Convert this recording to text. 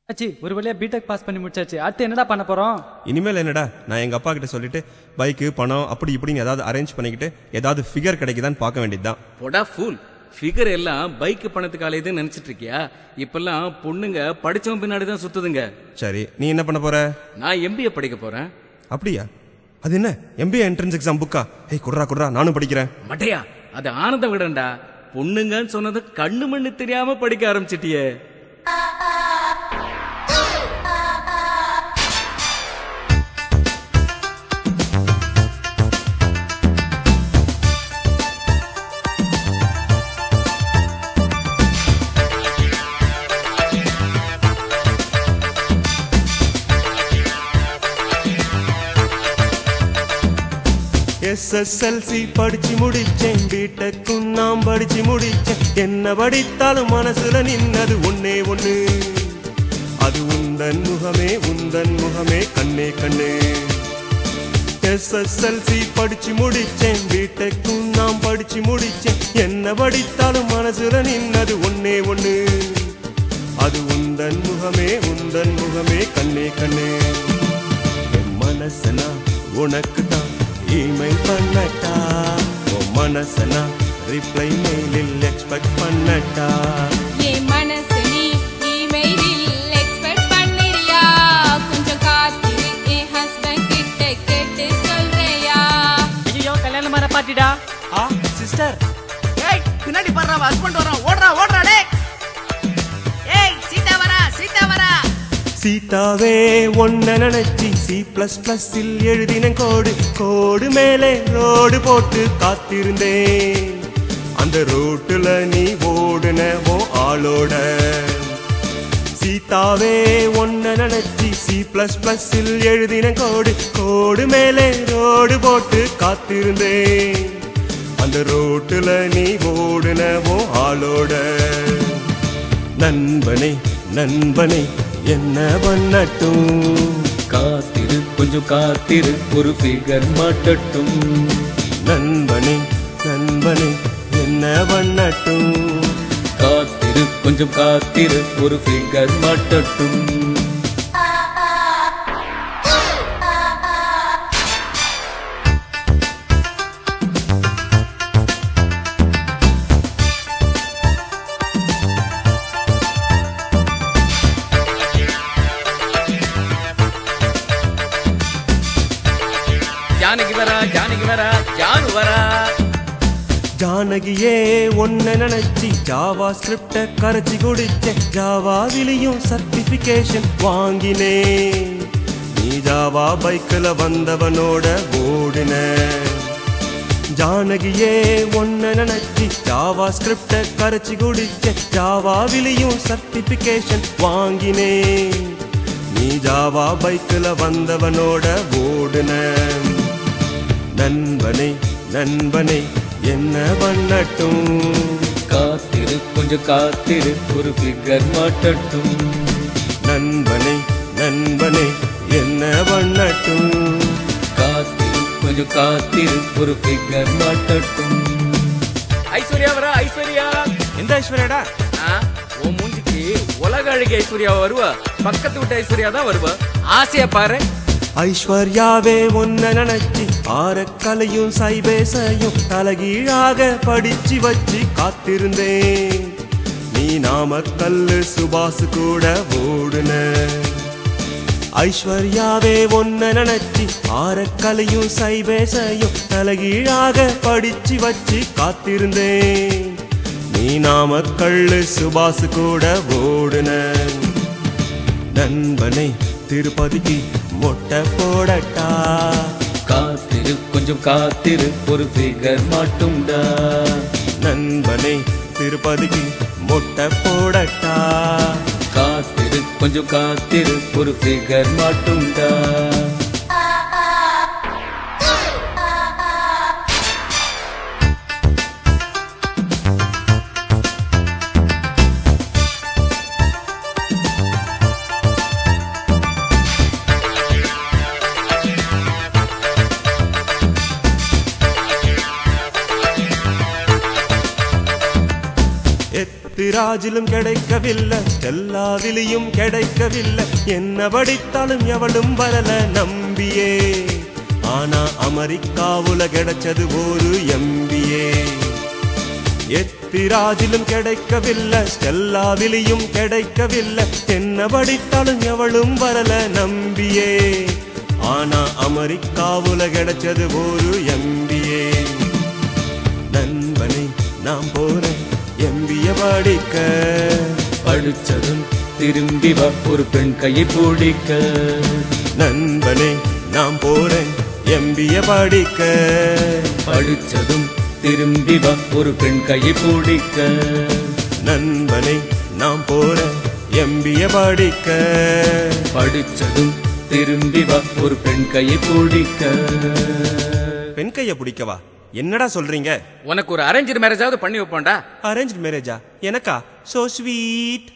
ஆச்சி ஒரு வழியா BTech pass பண்ணி முடிச்சாச்சு அடுத்து என்னடா பண்ண போறோம் இனிமேல் என்னடா நான் எங்க அப்பா கிட்ட சொல்லிட்டு பைக்கு பணம் அப்படி இப்படின்னு ஏதாவது அரேஞ்ச் பண்ணிக்கிட்டு ஏதாவது ஃபிகர் கிடைக்குதான்னு பார்க்க வேண்டியதுதான் பொடா ஃபூல் ஃபிகர் எல்லாம் பைக் பணத்துக்கு அலையுதுன்னு நினைச்சிட்டு இருக்கியா இப்பெல்லாம் பொண்ணுங்க படிச்சவன் பின்னாடி தான் சுத்துதுங்க சரி நீ என்ன பண்ண போற நான் எம்பிஏ படிக்க போறேன் அப்படியா அது என்ன எம்பிஏ என்ட்ரன்ஸ் எக்ஸாம் புக்கா ஏய் குட்ரா குட்ரா நானும் படிக்கிறேன் மட்டையா அது ஆனந்த விடண்டா பொண்ணுங்கன்னு சொன்னது கண்ணு மண்ணு தெரியாம படிக்க ஆரம்பிச்சிட்டியே எஸ்எஸ்எல்சி படிச்சு முடிச்சேன் பிடெக்கும் நான் படிச்சு முடிச்சேன் என்ன படித்தாலும் மனசுல நின்னது ஒன்னே ஒண்ணு அது உந்தன் முகமே உந்தன் முகமே கண்ணே கண்ணே எஸ்எஸ்எல்சி படிச்சு முடிச்சேன் பிடெக்கும் நான் படிச்சு முடிச்சேன் என்ன படித்தாலும் மனசுல நின்னது ஒன்னே ஒண்ணு அது உந்தன் முகமே உந்தன் முகமே கண்ணே கண்ணே என் மனசனா உனக்கு தான் இமெயில் பண்ணட்டா உன் மனசனா ரிப்ளை மெயிலில் எக்ஸ்பெக்ட் பண்ணட்டா என் மனசு நீ இமெயிலில் எக்ஸ்பெக்ட் பண்ணிரியா கொஞ்சம் காத்திரு என் ஹஸ்பண்ட் கிட்ட கேட்டு சொல்றியா ஐயோ கல்யாணம் மர பாட்டிடா ஆ சிஸ்டர் ஏய் பின்னாடி பாடுறா ஹஸ்பண்ட் வரான் ஓடுறா ஓடுறா டே ஏய் சீதா வரா சீதா வரா சீதாவே ஒன்ன நினைச்சி சி பிளஸ் பிளஸில் எழுதின கோடு கோடு மேலே ரோடு போட்டு காத்திருந்தேன் அந்த ரோட்டுல நீ ஓடுன ஓ ஆளோட சீதாவே ஒன்ன நினைச்சி சி பிளஸ் பிளஸில் எழுதின கோடு கோடு மேலே ரோடு போட்டு காத்திருந்தேன் அந்த ரோட்டுல நீ ஓடுன ஓ ஆளோட நண்பனே நண்பனே என்ன பண்ணட்டும் காத்திரு கொஞ்சம் காத்திரு ஒரு ஃபிகர் மாட்டட்டும் நண்பனே நண்பனே என்ன பண்ணட்டும் காத்திரு கொஞ்சம் காத்திரு ஒரு ஃபிகர் மாட்டட்டும் ஜானகி வரா ஜானகி வரா ஜானு வரா ஜானகியே ஒன்ன நினைச்சி ஜாவா ஸ்கிரிப்ட கரைச்சி குடிச்சேன் ஜாவாவிலையும் சர்டிபிகேஷன் வாங்கினேன் நீ ஜாவா பைக்கில் வந்தவனோட ஓடின ஜானகியே ஒன்ன நினைச்சி ஜாவா ஸ்கிரிப்ட கரைச்சி குடிச்சேன் ஜாவாவிலையும் சர்டிபிகேஷன் வாங்கினேன் நீ ஜாவா பைக்கில் வந்தவனோட ஓடுன நண்பனே நண்பனே என்ன பண்ணட்டும் காத்திரு கொஞ்சம் காத்திரு ஒரு ஃபிகர் மாட்டட்டும் நண்பனே நண்பனே என்ன பண்ணட்டும் காத்திரு கொஞ்சம் காத்திரு ஒரு ஃபிகர் மாட்டட்டும் ஐஸ்வர்யா வரா ஐஸ்வர்யா எந்த ஐஸ்வர்யாடா ஆ, உன் மூஞ்சிக்கு உலக அழகி ஐஸ்வர்யா வருவா பக்கத்து விட்டு ஐஸ்வர்யா தான் வருவா ஆசையா பாரு ஐஸ்வர்யாவே ஒன்ன நினைச்சி ஆரக்கலையும் சைபேசையும் தலகீழாக படிச்சு வச்சு காத்திருந்தேன் நீ நாமக்கல்லு சுபாசு கூட ஓடுன ஐஸ்வர்யாவே ஒன்ன நினைச்சி ஆரக்கலையும் சைபேசையும் தலகீழாக படிச்சு வச்சு காத்திருந்தேன் நீ நாமக்கல்லு சுபாசு கூட ஓடுன நண்பனை திருப்பதிக்கு மொட்டை போடட்டா காத்திரு கொஞ்சம் காத்திரு ஒரு ஃபிகர் மாட்டும்டா நண்பனை திருப்பதிக்கு மொட்டை போடட்டா காத்திரு கொஞ்சம் காத்திரு ஒரு ஃபிகர் மாட்டும்டா எத்திர எத்திராஜிலும் கிடைக்கவில்லை எல்லாவிலையும் கிடைக்கவில்லை என்ன படித்தாலும் எவளும் வரல நம்பியே ஆனா அமெரிக்காவுல கிடைச்சது ஒரு எம்பியே எத்திராஜிலும் கிடைக்கவில்லை ஸ்டெல்லாவிலையும் கிடைக்கவில்லை என்ன படித்தாலும் எவளும் வரல நம்பியே ஆனா அமெரிக்காவுல கிடைச்சது ஒரு எம்பியே நண்பனை நாம் போறேன் எம்பிய படிக்க படிச்சதும் திரும்பி வா ஒரு பெண் கையை பிடிக்க நண்பனே நாம் போறேன் எம்பிய படிக்க படிச்சதும் திரும்பி வா ஒரு பெண் கையை பிடிக்க நண்பனை நாம் போறேன் எம்பிய படிக்க படிச்சதும் திரும்பி வா ஒரு பெண் கையை பிடிக்க பெண் கைய பிடிக்கவா என்னடா சொல்றீங்க உனக்கு ஒரு அரேஞ்ச் மேரேஜாவது பண்ணி வைப்போம்டா அரேஞ்ச் மேரேஜா எனக்கா சோ ஸ்வீட்